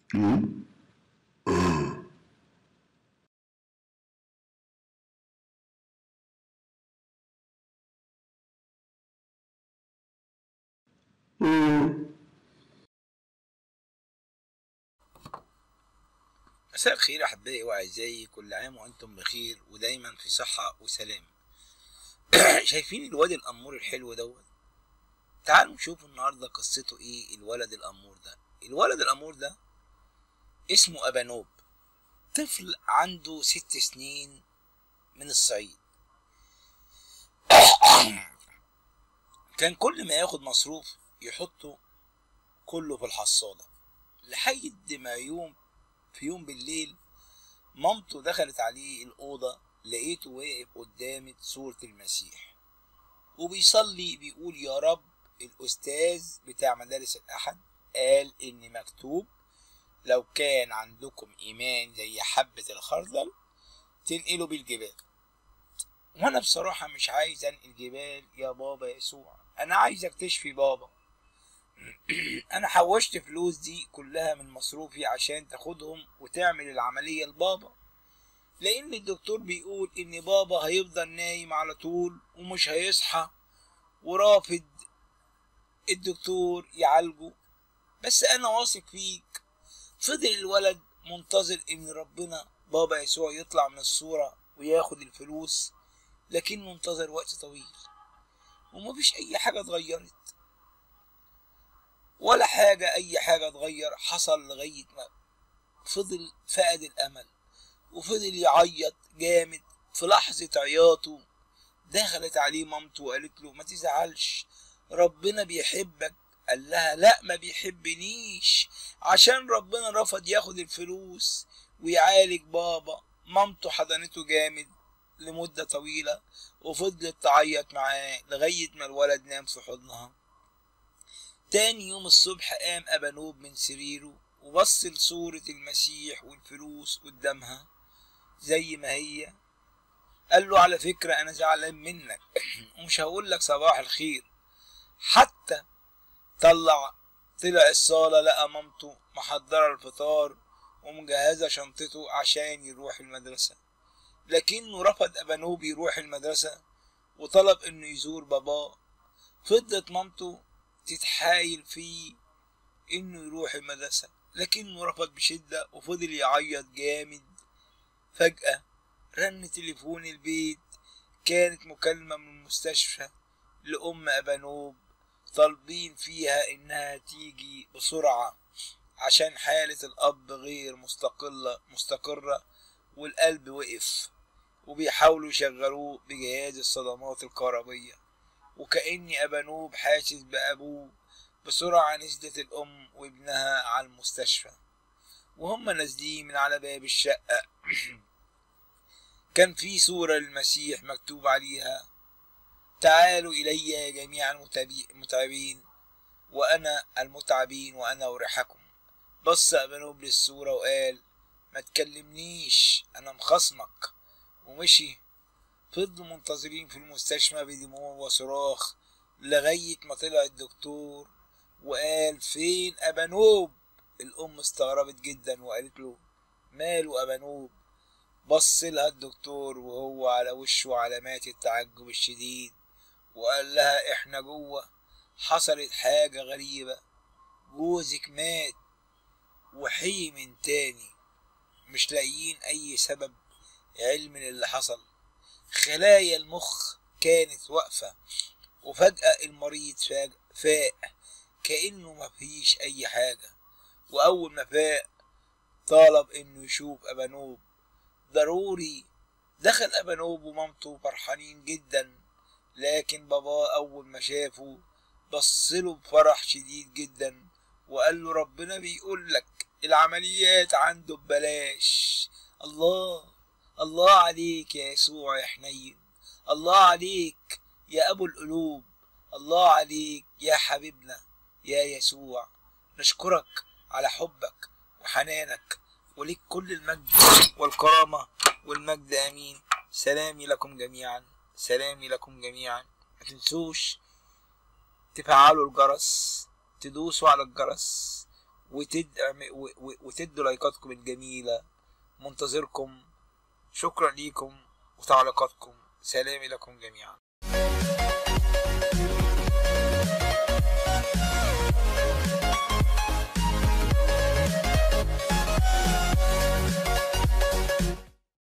مساء الخير أحبائي وأعزائي كل عام وأنتم بخير ودايما في صحة وسلام شايفين الواد الأمور الحلو دوت تعالوا نشوف النهاردة قصته إيه الولد الأمور ده الولد الأمور ده اسمه أبانوب طفل عنده ست سنين من الصعيد كان كل ما ياخد مصروف يحطه كله في الحصالة لحد ما يوم في يوم بالليل مامته دخلت عليه الأوضة لقيته واقف قدام صورة المسيح وبيصلي بيقول يا رب الأستاذ بتاع مدارس الأحد قال إن مكتوب لو كان عندكم إيمان زي حبة الخردل تنقلوا بالجبال وأنا بصراحة مش عايز أنقل جبال يا بابا يسوع أنا عايزك تشفي بابا انا حوشت فلوس دي كلها من مصروفي عشان تاخدهم وتعمل العملية لبابا لان الدكتور بيقول ان بابا هيفضل نايم على طول ومش هيصحى ورافض الدكتور يعالجه بس انا واثق فيك فضل الولد منتظر ان ربنا بابا يسوع يطلع من الصورة وياخد الفلوس لكن منتظر وقت طويل ومفيش اي حاجة اتغيرت ولا حاجة أي حاجة اتغير حصل لغاية ما فضل فقد الأمل وفضل يعيط جامد في لحظة عياطه دخلت عليه مامته وقالت له ما تزعلش ربنا بيحبك قال لها لا ما بيحبنيش عشان ربنا رفض ياخد الفلوس ويعالج بابا مامته حضنته جامد لمدة طويلة وفضلت تعيط معاه لغاية ما الولد نام في حضنها تاني يوم الصبح قام أبانوب من سريره وبص لصورة المسيح والفلوس قدامها زي ما هي قال له على فكرة أنا زعلان منك ومش هقول لك صباح الخير حتى طلع طلع الصالة لقى مامته محضرة الفطار ومجهزة شنطته عشان يروح المدرسة لكنه رفض أبانوب يروح المدرسة وطلب إنه يزور باباه فضلت مامته تتحايل فيه انه يروح المدرسة لكنه رفض بشدة وفضل يعيط جامد فجأة رن تليفون البيت كانت مكالمة من المستشفى لأم أبانوب طالبين فيها إنها تيجي بسرعة عشان حالة الأب غير مستقلة مستقرة والقلب وقف وبيحاولوا يشغلوه بجهاز الصدمات الكهربية وكأني أبانوب حاسس بأبوه بسرعة نزلت الأم وابنها على المستشفى وهم نازلين من على باب الشقة كان في صورة للمسيح مكتوب عليها تعالوا إلي يا جميع المتعبين وأنا المتعبين وأنا أريحكم بص أبانوب للصورة وقال ما تكلمنيش أنا مخصمك ومشي فضلوا منتظرين في المستشفى بدموع وصراخ لغاية ما طلع الدكتور وقال فين أبانوب الأم استغربت جدا وقالت له ماله أبانوب بص لها الدكتور وهو على وشه علامات التعجب الشديد وقال لها احنا جوه حصلت حاجة غريبة جوزك مات وحي من تاني مش لاقيين أي سبب علم للي حصل خلايا المخ كانت واقفة وفجأة المريض فاق كأنه مفيش أي حاجة وأول ما فاق طالب إنه يشوف أبانوب ضروري دخل أبانوب ومامته فرحانين جدا لكن باباه أول ما شافه بصله بفرح شديد جدا وقال له ربنا بيقول لك العمليات عنده ببلاش الله الله عليك يا يسوع يا حنين الله عليك يا أبو القلوب الله عليك يا حبيبنا يا يسوع نشكرك على حبك وحنانك وليك كل المجد والكرامة والمجد آمين سلامي لكم جميعا سلامي لكم جميعا ما تنسوش تفعلوا الجرس تدوسوا على الجرس وتدعم و- و- وتدوا لايكاتكم الجميلة منتظركم شكرا ليكم وتعليقاتكم سلام لكم جميعا